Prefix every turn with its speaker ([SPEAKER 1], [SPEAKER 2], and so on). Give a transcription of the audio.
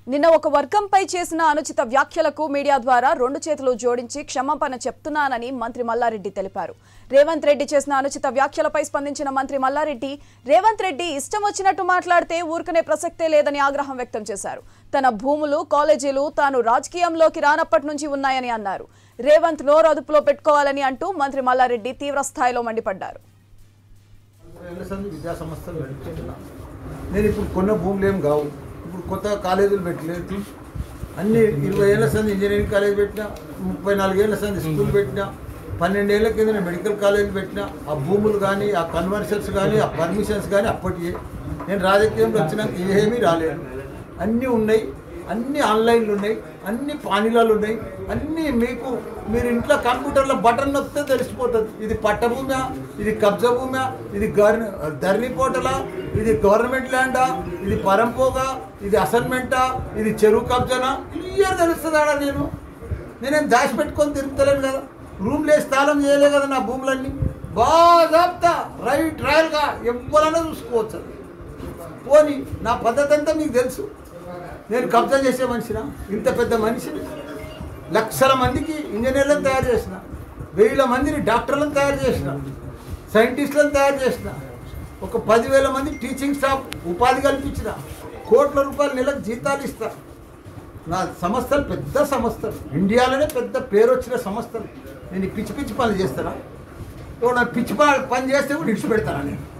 [SPEAKER 1] నిన్న ఒక వర్గంపై చేసిన అనుచిత వ్యాఖ్యలకు మీడియా ద్వారా రెండు చేతులు జోడించి క్షమాపణ చెప్తున్నానని మంత్రి మల్లారెడ్డి తెలిపారు రేవంత్ రెడ్డి చేసిన అనుచిత వ్యాఖ్యలపై స్పందించిన మంత్రి మల్లారెడ్డి రేవంత్ రెడ్డి ఇష్టం వచ్చినట్టు మాట్లాడితే ఊరుకునే ప్రసక్తే లేదని ఆగ్రహం వ్యక్తం చేశారు తన భూములు కాలేజీలు తాను రాజకీయంలోకి రానప్పటి నుంచి ఉన్నాయని అన్నారు రేవంత్ నోరు అదుపులో పెట్టుకోవాలని అంటూ మంత్రి మల్లారెడ్డి తీవ్ర స్థాయిలో మండిపడ్డారు
[SPEAKER 2] ఏళ్ళ సంది విద్యా సంస్థలు నడుపుతున్నా నేను ఇప్పుడు కొన్న భూములు ఏం కావు ఇప్పుడు కొత్త కాలేజీలు పెట్టలేదు అన్ని ఇరవై ఏళ్ళ సంది ఇంజనీరింగ్ కాలేజ్ పెట్టినా ముప్పై నాలుగేళ్ల సంది స్కూల్ పెట్టినా పన్నెండేళ్ల కింద నేను మెడికల్ కాలేజ్ పెట్టినా ఆ భూములు కానీ ఆ కన్వర్షన్స్ కానీ ఆ పర్మిషన్స్ కానీ అప్పటికే నేను రాజకీయంలో వచ్చినాక ఏమీ రాలేదు అన్నీ ఉన్నాయి అన్ని ఆన్లైన్లు ఉన్నాయి అన్ని పానీలాలు ఉన్నాయి అన్నీ మీకు మీరు ఇంట్లో కంప్యూటర్లో బటన్ నొక్కితే తెలిసిపోతుంది ఇది పట్టభూమా ఇది కబ్జా భూమా ఇది గర్ ధరణి పోటలా ఇది గవర్నమెంట్ ల్యాండా ఇది పరంపోగా ఇది అసైన్మెంటా ఇది చెరువు కబ్జానా క్లియర్ తెలుస్తుంది ఆడ నేను నేనేం దాచిపెట్టుకొని తిరుగుతలేను కదా రూమ్ లేసి తాళం చేయలే కదా నా భూములన్నీ బాగా రైట్ రాయల్గా ఎవరైనా చూసుకోవచ్చు అది. పోనీ నా పద్ధతి అంతా మీకు తెలుసు నేను కబ్జా చేసే మనిషినా ఇంత పెద్ద మనిషిని లక్షల మందికి ఇంజనీర్లను తయారు చేసిన వేల మందిని డాక్టర్లను తయారు చేసిన సైంటిస్టులను తయారు చేసిన ఒక పదివేల మంది టీచింగ్ స్టాఫ్ ఉపాధి కల్పించిన కోట్ల రూపాయల నెలకు జీతాలు ఇస్తా నా సంస్థలు పెద్ద సంస్థలు ఇండియాలోనే పెద్ద పేరు వచ్చిన సంస్థలు నేను ఈ పిచ్చి పిచ్చి పనులు చేస్తానా ఇప్పుడు నా పిచ్చి ప- పని చేస్తే కూడా విడిచిపెడతాను నేను